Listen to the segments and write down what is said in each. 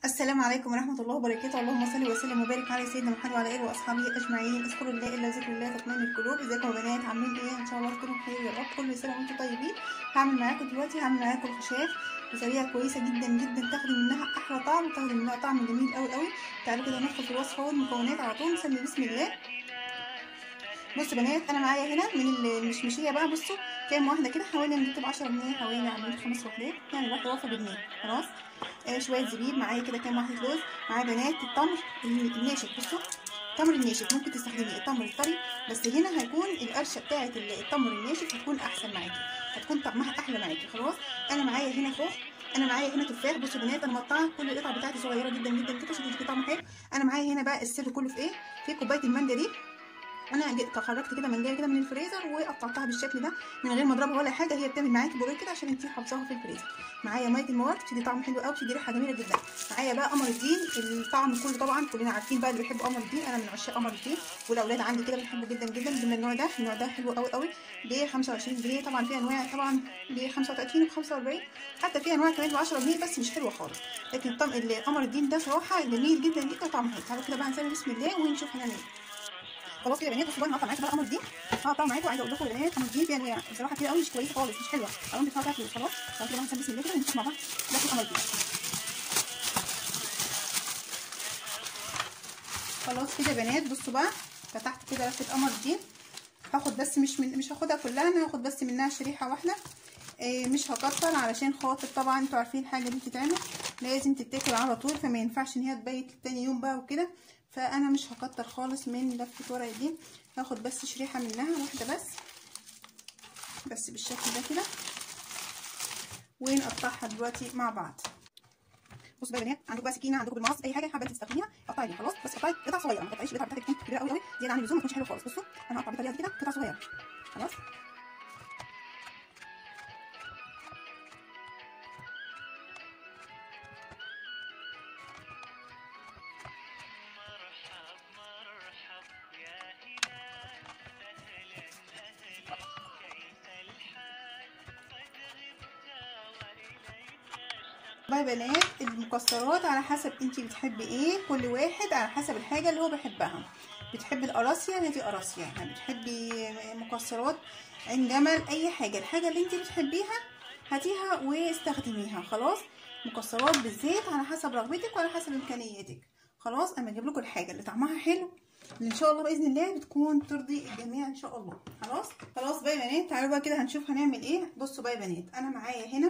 السلام عليكم ورحمة الله وبركاته اللهم صل وسلم وبارك على سيدنا محمد وعلى آله وأصحابه أجمعين اذكروا الله إلا ذكر الله تطمئن القلوب ازيكم يا بنات عاملين إيه إن شاء الله تكونوا بخير يا رب كل سنة وأنتم طيبين هعمل معاكم دلوقتي هعمل معاكم الخشاف بطريقة كويسة جدا جدا تاخدي منها أحلى طعم وتاخدي منها طعم جميل أوي أوي تعالوا كده ندخل في الوصفة والمكونات على طول نسمي بسم الله بصوا بنات انا معايا هنا من المشمشيه بقى بصوا كام واحده كده حوالي نجيب ب 10 جنيه حوالي عاملين خمس وحدات يعني الواحده واقفه بجنيه خلاص آه شويه زبيب معايا كده كام واحده لوز معايا بنات التمر الناشف بصوا التمر الناشف ممكن تستخدمي التمر الطري بس هنا هيكون القرشه بتاعه التمر الناشف هتكون احسن معاكي هتكون طعمها احلى معاكي خلاص انا معايا هنا خوخ انا معايا هنا تفاح بصوا يا بنات انا مقطعه كل القطع بتاعتي صغيره جدا جدا كده عشان تديكي طعم حلو انا معايا هنا بقى السر كله في ايه في كوبايه المانجا دي انا جيت خرجت كده منجايه كده من الفريزر وقطعتها بالشكل ده من غير ما اضربها ولا حاجه هي بتعمل معاكي بوريه كده عشان انتي حافظاها في الفريزر معايا ميه المواد بتدي طعم حلو قوي بتدي ريحه جميله جدا معايا بقى قمر الدين الطعم كله طبعا كلنا عارفين بقى اللي بيحب قمر الدين انا من عشاق قمر الدين والاولاد عندي كده بيحبوا جدا جدا من النوع ده النوع ده حلو قوي قوي ب 25 جنيه طبعا في انواع طبعا ب 35 و 45 حتى في انواع كمان ب 10 جنيه بس مش حلوه خالص لكن الطعم قمر الدين ده صراحه جميل جدا جدا طعمه حلو تعالوا كده بقى نسمي بسم الله ونشوف هنعمل ايه خلاص كده يا بنات بصوا بقى هقطع معاكم بقى قمر دي هقطع معاكم وعايزه اقول لكم يا بنات قمر دي فيها انواع بصراحه كده قوي مش كويسه خالص مش حلوه قوام بتاعها فلوس خلاص خلاص كده هنسمي بسم الله كده ونشوف مع بعض ده قمر دي خلاص كده يا بنات بصوا بقى فتحت كده لفه قمر دي هاخد بس مش من مش هاخدها كلها انا هاخد بس منها شريحه واحده إيه مش هكتر علشان خاطر طبعا انتوا عارفين الحاجه دي بتتعمل لازم تتاكل على طول فما ينفعش ان هي تبيت تاني يوم بقى وكده فانا مش هكتر خالص من لفه ورق دي هاخد بس شريحه منها واحده بس بس بالشكل ده كده ونقطعها دلوقتي مع بعض بصوا بقى يا بنات عندكم بقى سكينه عندكم بالمقص اي حاجه حابه تستخدميها قطعي خلاص بس قطعي قطع صغيره ما تقطعيش القطعه بتاعتك تكون كبيره قوي قوي زياده عن اللزوم ما تكونش حلوه خالص بصوا انا هقطع بالطريقه دي كده قطع صغيره خلاص بقى بنات المكسرات على حسب انتي بتحبي ايه كل واحد على حسب الحاجه اللي هو بيحبها بتحبي القراصيه هاتي قراصيه يعني بتحبي مكسرات عين جمل اي حاجه الحاجه اللي انتي بتحبيها هاتيها واستخدميها خلاص مكسرات بالزيت على حسب رغبتك وعلى حسب امكانياتك خلاص انا بجيب لكم الحاجه اللي طعمها حلو اللي ان شاء الله باذن الله بتكون ترضي الجميع ان شاء الله خلاص خلاص بقى يا بنات تعالوا بقى كده هنشوف هنعمل ايه بصوا بقى يا بنات انا معايا هنا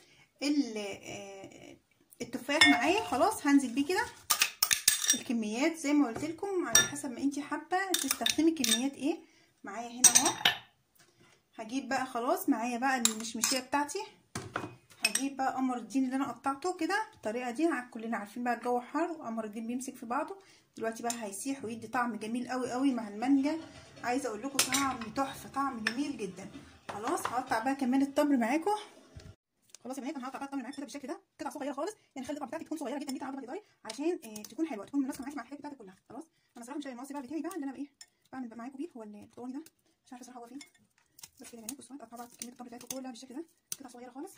التفاح معايا خلاص هنزل بيه كده الكميات زي ما قلت لكم على حسب ما انتي حابه تستخدمي كميات ايه معايا هنا اهو هجيب بقى خلاص معايا بقى المشمشيه بتاعتي هجيب بقى قمر الدين اللي انا قطعته كده بالطريقه دي كلنا عارفين بقى الجو حر وقمر الدين بيمسك في بعضه دلوقتي بقى هيسيح ويدي طعم جميل قوي قوي مع المانجا عايزه اقول لكم طعم تحفه طعم جميل جدا خلاص هقطع بقى كمان التمر معاكم خلاص يا بنات انا هقطع بقى التمر معاكم كده بالشكل ده قطع صغيره خالص يعني خلي القطعه بتاعتك تكون صغيره جدا جدا على قد عشان آه تكون حلوه تكون مناسبه معاكي مع الحاجات بتاعتك كلها خلاص انا صراحه مش المقص بقى بتاعي بقى اللي انا بايه بعمل بقى معاكم بيه هو البطاني ده مش عارفه صراحه هو فين بس كده يا بنات بصوا هقطع بقى كميه التمر بتاعتكم كلها بالشكل ده قطع صغيره خالص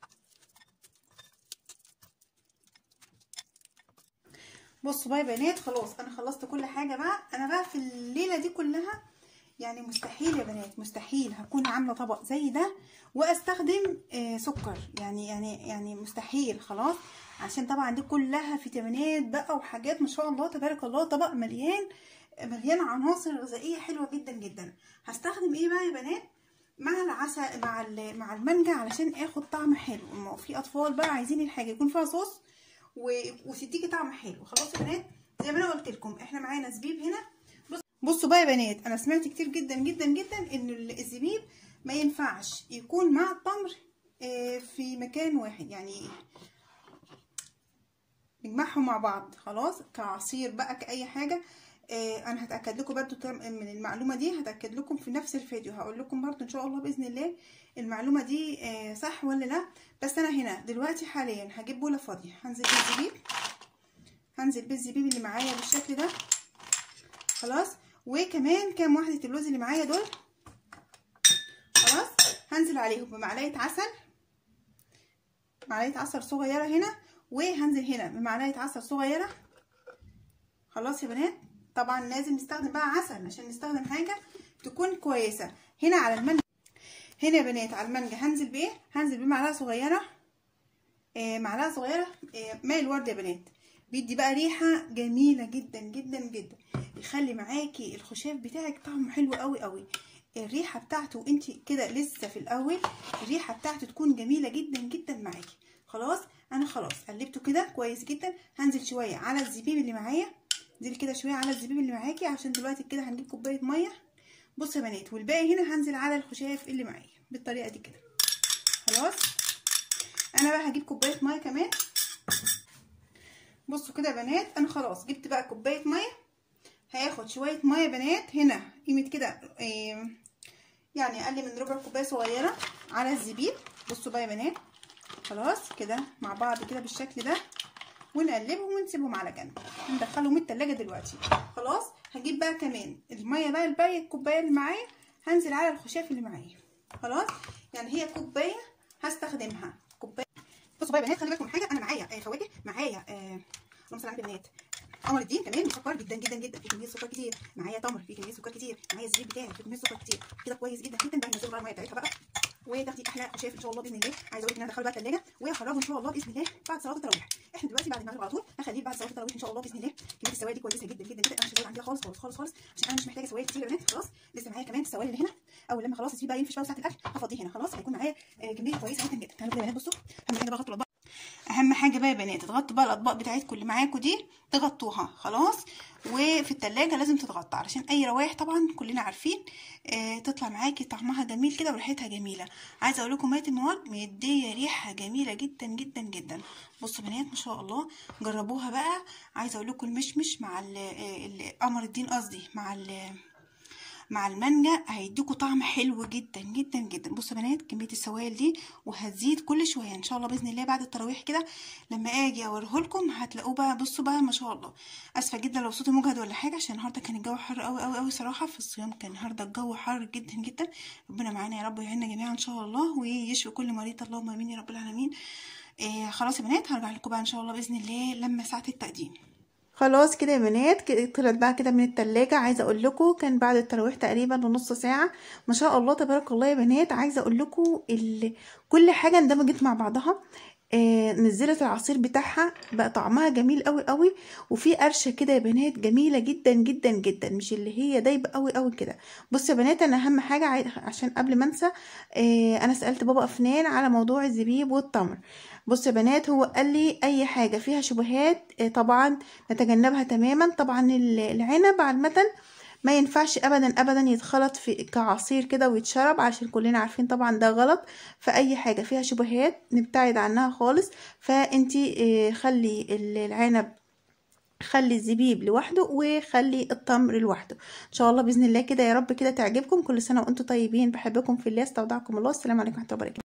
بصوا بقى يا بنات خلاص انا خلصت كل حاجه بقى انا بقى في الليله دي كلها يعني مستحيل يا بنات مستحيل هكون عامله طبق زي ده واستخدم آه سكر يعني يعني يعني مستحيل خلاص عشان طبعا دي كلها فيتامينات بقى وحاجات ما شاء الله تبارك الله طبق مليان مليان عناصر غذائيه حلوه جدا جدا هستخدم ايه بقى يا بنات مع العسل مع مع المانجا علشان اخد طعم حلو في اطفال بقى عايزين الحاجه يكون فيها صوص وتديكي طعم حلو خلاص يا بنات زي ما انا قلت لكم احنا معانا زبيب هنا بص بصوا بقى يا بنات انا سمعت كتير جدا جدا جدا ان الزبيب ما ينفعش يكون مع التمر في مكان واحد يعني نجمعهم مع بعض خلاص كعصير بقى كاي حاجه انا هتاكد لكم برضو من المعلومه دي هتاكد لكم في نفس الفيديو هقول لكم برضو ان شاء الله باذن الله المعلومه دي صح ولا لا بس انا هنا دلوقتي حاليا هجيب بوله فاضيه هنزل بالزبيب هنزل بالزبيب اللي معايا بالشكل ده خلاص وكمان كام واحده اللوز اللي معايا دول خلاص هنزل عليهم بمعلقه عسل معلقه عسل صغيره هنا وهنزل هنا بمعلقه عسل صغيره خلاص يا بنات طبعا لازم نستخدم بقى عسل عشان نستخدم حاجه تكون كويسه هنا على المانجا هنا يا بنات على المانجا هنزل بايه هنزل بمعلقه صغيره آه معلقه صغيره آه ماء الورد يا بنات بيدي بقى ريحه جميله جدا جدا جدا يخلي معاكي الخشاف بتاعك طعمه حلو قوي قوي الريحه بتاعته انت كده لسه في الاول الريحه بتاعته تكون جميله جدا جدا معاكي خلاص انا خلاص قلبته كده كويس جدا هنزل شويه على الزبيب اللي معايا انزل كده شويه على الزبيب اللي معاكي عشان دلوقتي كده هنجيب كوبايه ميه بصوا يا بنات والباقي هنا هنزل على الخشاف اللي معايا بالطريقه دي كده خلاص انا بقى هجيب كوبايه ميه كمان بصوا كده يا بنات انا خلاص جبت بقى كوبايه ميه هاخد شويه ميه بنات هنا قيمه كده إيه يعني اقل من ربع كوبايه صغيره على الزبيب بصوا بقى يا بنات خلاص كده مع بعض كده بالشكل ده ونقلبهم ونسيبهم على جنب ندخلهم التلاجة دلوقتي خلاص هجيب بقى كمان الميه بقى الباقيه الكوبايه اللي معايا هنزل على الخشاف اللي معايا خلاص يعني هي كوبايه هستخدمها كوبايه بصوا بقى يا بنات خلي بالكم حاجه انا معايا آه فواكه معايا آه اللهم صل على البنات قمر الدين كمان مسكر جدا جدا جدا في كميه سكر كتير معايا تمر في كميه سكر كتير معايا الزبيب بتاعي في كميه سكر كتير كده كويس جدا جدا بقى ننزل بقى الميه بتاعتها بقى وتاخدي احلى خشاف ان شاء الله باذن الله عايزه اقول لك ان انا ادخله بقى الثلاجه وهخرجه ان شاء الله باذن الله بعد صلاه التراويح احنا دلوقتي بعد المغرب على طول هخليه بعد صلاه التراويح ان شاء الله باذن الله كميه السوائل دي كويسه جدا جدا جدا انا مش هزود عندها خالص خالص خالص خالص عشان انا مش محتاجه سوائل كتير يا بنات خلاص لسه معايا كمان السوائل اللي هنا اول لما خلاص الزبيب بقى ينفش بقى ساعه الاكل هفضيه هنا خلاص هيكون معايا كميه كويسه جدا جدا تعالوا كده يا بنات بصوا اهم حاجه بقى غطوا الاطباق اهم حاجه بقى يا بنات تغطوا بقى الاطباق بتاعتكم اللي معاكم دي تغطوها خلاص وفي التلاجة لازم تتغطى علشان اي روايح طبعا كلنا عارفين آه تطلع معاكي طعمها جميل كده وريحتها جميله عايزه اقول لكم ميه المواد مديه ريحه جميله جدا جدا جدا بصوا بنات ما شاء الله جربوها بقى عايزه اقول لكم المشمش مع قمر الدين قصدي مع مع المانجا هيديكوا طعم حلو جدا جدا جدا بصوا يا بنات كميه السوائل دي وهتزيد كل شويه ان شاء الله باذن الله بعد التراويح كده لما اجي اوريه لكم هتلاقوه بقى بصوا بقى ما شاء الله اسفه جدا لو صوتي مجهد ولا حاجه عشان النهارده كان الجو حر قوي قوي قوي صراحه في الصيام كان النهارده الجو حر جدا جدا ربنا معانا يا رب ويعيننا جميعا ان شاء الله ويشفي كل مريض اللهم امين يا رب العالمين إيه خلاص يا بنات هرجع لكم بقى ان شاء الله باذن الله لما ساعه التقديم خلاص كده يا بنات طلعت بقى كده من التلاجة عايزه اقول لكم كان بعد التراويح تقريبا بنص ساعه ما شاء الله تبارك الله يا بنات عايزه اقول لكم كل حاجه اندمجت مع بعضها آه نزلت العصير بتاعها بقى طعمها جميل قوي قوي وفي قرشه كده يا بنات جميله جدا جدا جدا مش اللي هي دايبه قوي قوي كده بصوا يا بنات انا اهم حاجه عشان قبل ما انسى آه انا سالت بابا افنان على موضوع الزبيب والتمر بصوا يا بنات هو قال لي اي حاجه فيها شبهات آه طبعا نتجنبها تماما طبعا العنب عامه ما ينفعش ابدا ابدا يتخلط في كعصير كده ويتشرب عشان كلنا عارفين طبعا ده غلط فاي حاجه فيها شبهات نبتعد عنها خالص فانتي خلي العنب خلي الزبيب لوحده وخلي التمر لوحده ان شاء الله باذن الله كده يا رب كده تعجبكم كل سنه وانتم طيبين بحبكم في الله استودعكم الله السلام عليكم ورحمه الله وبركاته